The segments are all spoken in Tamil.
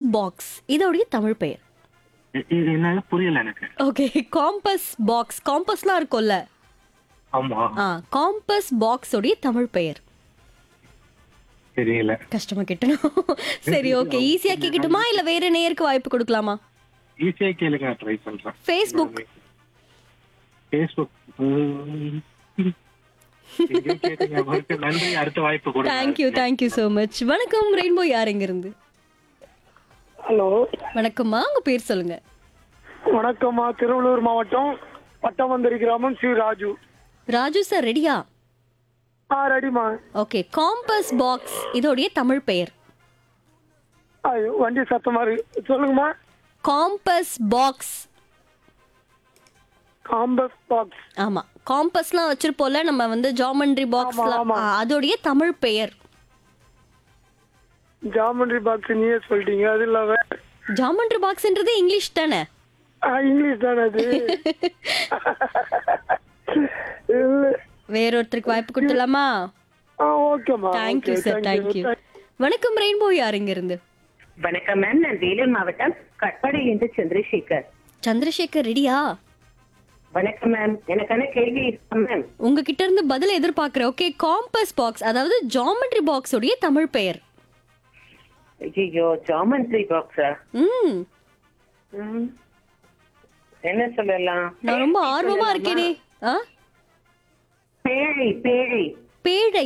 பாக்ஸ் இதோடைய தமிழ் பெயர் இ- இது என்னது புரியல எனக்கு ஓகே காம்பஸ் பாக்ஸ் காம்பஸ்லாம் இருக்கும்ல ஆமா ஆ காம்பஸ் பாக்ஸ் உடைய தமிழ் பெயர் தெரியல கஷ்டமா கேட்டணும் சரி ஓகே ஈஸியா கேட்கட்டுமா இல்ல வேற நேருக்கு வாய்ப்பு கொடுக்கலாமா ஈஸியா கேளுங்க நான் ட்ரை பண்றேன் ஃபேஸ்புக் ஃபேஸ்புக் நன்றி அடுத்த வாய்ப்பு கொடுங்க தேங்க்யூ தேங்க்யூ so மச் வணக்கம் ரெயின்போ யார் எங்க இருந்து ஹலோ வணக்கம்மா உங்க பேர் சொல்லுங்க வணக்கம்மா திருவள்ளூர் மாவட்டம் பட்டமந்தரி கிராமம் ஸ்ரீ ராஜு ராஜு சார் ரெடியா ஆ ரெடிமா ஓகே காம்பஸ் பாக்ஸ் இதோடைய தமிழ் பெயர் ஐயோ வண்டி சத்தமா இருக்கு சொல்லுங்கம்மா காம்பஸ் பாக்ஸ் காம்பஸ் பாக்ஸ் ஆமா காம்பஸ்லாம் வச்சிருப்போம்ல நம்ம வந்து ஜாமெண்ட்ரி பாக்ஸ்லாம் ஆமா. அதோடைய தமிழ் பெயர் ஜாமெண்ட்ரி பாக்ஸ் நீயே சொல்லிட்டீங்க அது இல்லாம ஜாமெண்ட்ரி பாக்ஸ்ன்றது இங்கிலீஷ் தானே ஆ, இங்கிலீஷ் தானே அது இல்ல வேறொருத்தருக்கு வாய்ப்பு கொடுத்துடலாமா ஆ ஓகேம்மா தேங்க்யூ சார் தேங்க்யூ வணக்கம் ரெயின்போ யார் இங்க இருந்து வணக்கம் மேம் நான் வேலூர் மாவட்டம் கட்பாடியிலிருந்து சந்திரசேகர் சந்திரசேகர் ரெடியா வணக்கம் மேம் எனக்கான கேள்வி இருக்கா மேம் உங்ககிட்ட இருந்து பதில் எதிர்பார்க்கிறேன் ஓகே காம்பஸ் பாக்ஸ் அதாவது ஜாமெண்ட்ரி பாக்ஸ் உடைய தமிழ் பெயர் ஐயோ ஜாமெண்ட்ரி பாக்ஸா ம் என்ன சொல்லலாம் நான் ரொம்ப ஆர்வமா இருக்கேனே ஆ பேழை பேழை பேழை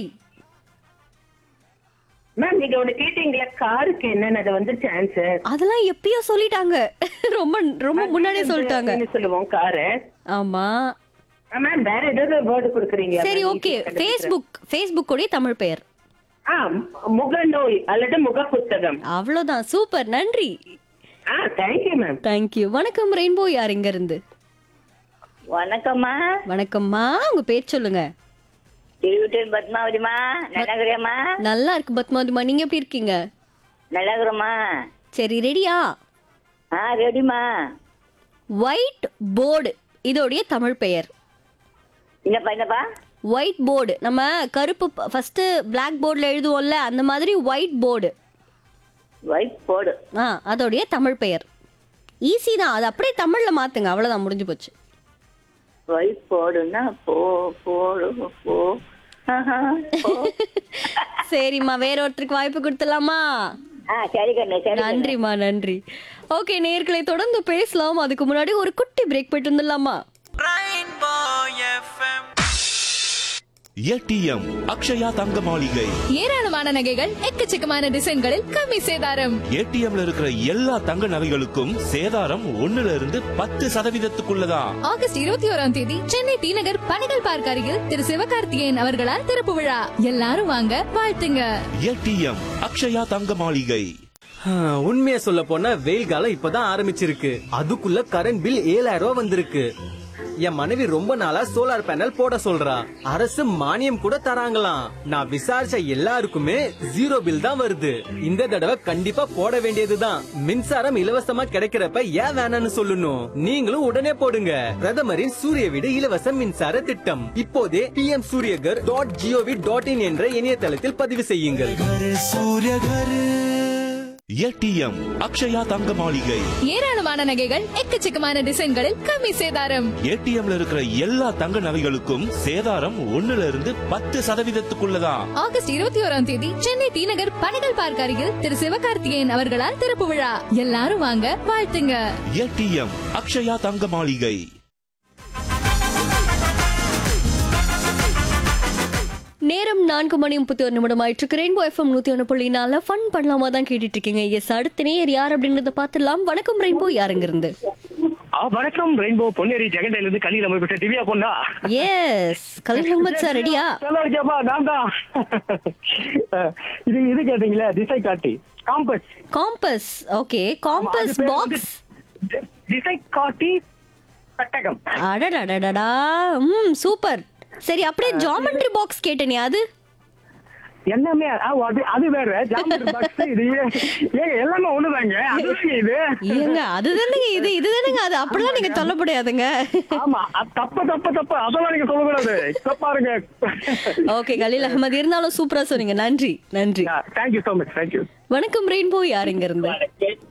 மேம் நீங்க ஒண்ணு கேட்டீங்களா காருக்கு என்னன்னு அது வந்து ஆன்சர் அதெல்லாம் எப்பயோ சொல்லிட்டாங்க ரொம்ப ரொம்ப முன்னாடியே சொல்லிட்டாங்க சொல்லுவோம் காரு ஆமா மேம் வேற ஏதாவது வேர்டு கொடுக்குறீங்க சரி ஓகே ஃபேஸ்புக் ஃபேஸ்புக் உடைய தமிழ் பெயர் ஆ முகநூல் அல்லது முக புத்தகம் அவ்வளவுதான் சூப்பர் நன்றி ஆ தேங்க்யூ மேம் தேங்க்யூ வணக்கம் ரெயின்போ யார் இங்க இருந்து வணக்கம்மா வணக்கம்மா உங்க பேர் சொல்லுங்க திருவிட்டூர் பத்மாவதிமா நல்லாக்குறியாம்மா நல்லா இருக்கு பத்மாவதிமா நீங்க எப்படி இருக்கீங்க நல்லாக்குறோம்மா சரி ரெடியா ஆ ரெடிமா ஒயிட் போர்டு இதோடைய தமிழ் பெயர் என்னப்பா என்னப்பா ஒயிட் போர்டு நம்ம கருப்பு ஃபர்ஸ்ட் பிளாக் போர்டில் எழுதுவோம்ல அந்த மாதிரி ஒயிட் போர்டு ஒயிட் போடு ஆ அதோடைய தமிழ் பெயர் ஈஸி தான் அது அப்படியே தமிழ்ல மாத்துங்க அவ்வளவுதான் முடிஞ்சு போச்சு ஒயிட் போடுன்னா போ போடு போ ஆஹா, போ. சரிம்மா வேற ஒருத்தருக்கு வாய்ப்பு கொடுத்துடலாமா ஆ சரி கண்ணு சரி கண்ணு. நன்றிம்மா நன்றி ஓகே நேர்களை தொடர்ந்து பேசலாம் அதுக்கு முன்னாடி ஒரு குட்டி பிரேக் போயிட்டு வந்துடலாமா ஏடிஎம் அக்ஷயா தங்க மாளிகை ஏராளமான நகைகள் எக்கச்சக்கமான டிசைன்களில் கம்மி சேதாரம் ஏடிஎம்ல இருக்கிற எல்லா தங்க நகைகளுக்கும் சேதாரம் ஒண்ணுல இருந்து பத்து சதவீதத்துக்குள்ளதான் ஆகஸ்ட் இருபத்தி ஓராம் தேதி சென்னை டி நகர் பணிகள் பார்க் அருகில் திரு சிவகார்த்திகேயன் அவர்களால் திறப்பு விழா எல்லாரும் வாங்க வாழ்த்துங்க ஏடிஎம் அக்ஷயா தங்க மாளிகை உண்மையை சொல்ல போனா வெயில் காலம் இப்பதான் ஆரம்பிச்சிருக்கு அதுக்குள்ள கரண்ட் பில் ஏழாயிரம் ரூபாய் வந்திருக்கு என் மனைவி ரொம்ப நாளா சோலார் பேனல் போட சொல்றா அரசு மானியம் கூட தராங்களாம் நான் விசாரிச்ச எல்லாருக்குமே ஜீரோ பில் தான் வருது இந்த தடவை கண்டிப்பா போட வேண்டியதுதான் மின்சாரம் இலவசமா கிடைக்கிறப்ப ஏன் வேணாம்னு சொல்லணும் நீங்களும் உடனே போடுங்க பிரதமரின் சூரிய வீடு இலவச மின்சார திட்டம் இப்போதே P M Suryaghar dot G O V dot in என்ற இணையதளத்தில் பதிவு செய்யுங்கள் ஏடிஎம் அக்ஷயா தங்க மாளிகை ஏராளமான நகைகள் எக்கச்சக்கமான டிசைன்களில் கம்மி சேதாரம் ஏடிஎம்ல இருக்கிற எல்லா தங்க நகைகளுக்கும் சேதாரம் ஒண்ணுல இருந்து பத்து சதவீதத்துக்குள்ளதான் ஆகஸ்ட் இருபத்தி ஓராம் தேதி சென்னை டி நகர் பணிகள் பார்க் அருகில் திரு சிவகார்த்திகேயன் அவர்களால் திறப்பு விழா எல்லாரும் வாங்க வாழ்த்துங்க ஏடிஎம் அக்ஷயா தங்க மாளிகை நேரம் நான்கு மணி முப்பத்தி ஒரு நிமிடம் ஆயிட்டு ரெயின்போ எஃப்எம் நூத்தி ஒன்று புள்ளி நாலு ஃபன் பண்ணலாமா தான் கேட்டுட்டு இருக்கீங்க எஸ் அடுத்த நேர் யார் அப்படின்றத பார்த்துடலாம் வணக்கம் ரெயின்போ யாருங்க இருந்து ஆ, வணக்கம் ரெயின்போ பொன்னேரி ஜெகண்டையில இருந்து கலியில போய் பெற்ற திவ்யா பொண்ணா எஸ் கலீல் அஹமத் சார் ரெடியா நல்லா இருக்கியாப்பா நான் தான் இது இது கேட்டீங்களே திசை காட்டி compass compass okay compass box திசை காட்டி பெட்டகம் அடடடடடா ம் சூப்பர் சரி அப்படியே ஜாமெண்ட்ரி பாக்ஸ் கேட்டேனே அது எல்லாமே ஆ, அது அது வேற ஜாமெட்ரி பாக்ஸ் இது ஏங்க எல்லாமே ஒண்ணுதாங்க அதுதாங்க இது ஏங்க அதுதானுங்க இது இதுதானுங்க அது அப்படிலாம் நீங்க சொல்ல முடியாதுங்க ஆமா அது தப்பு தப்பு தப்பு அதெல்லாம் நீங்க சொல்லக்கூடாது தப்பாருங்க ஓகே கலீல் அஹமத் இருந்தாலும் சூப்பரா சொன்னீங்க நன்றி நன்றி தேங்க்யூ சோ மச் தேங்க்யூ வணக்கம் ரெயின்போ யாருங்க இருந்து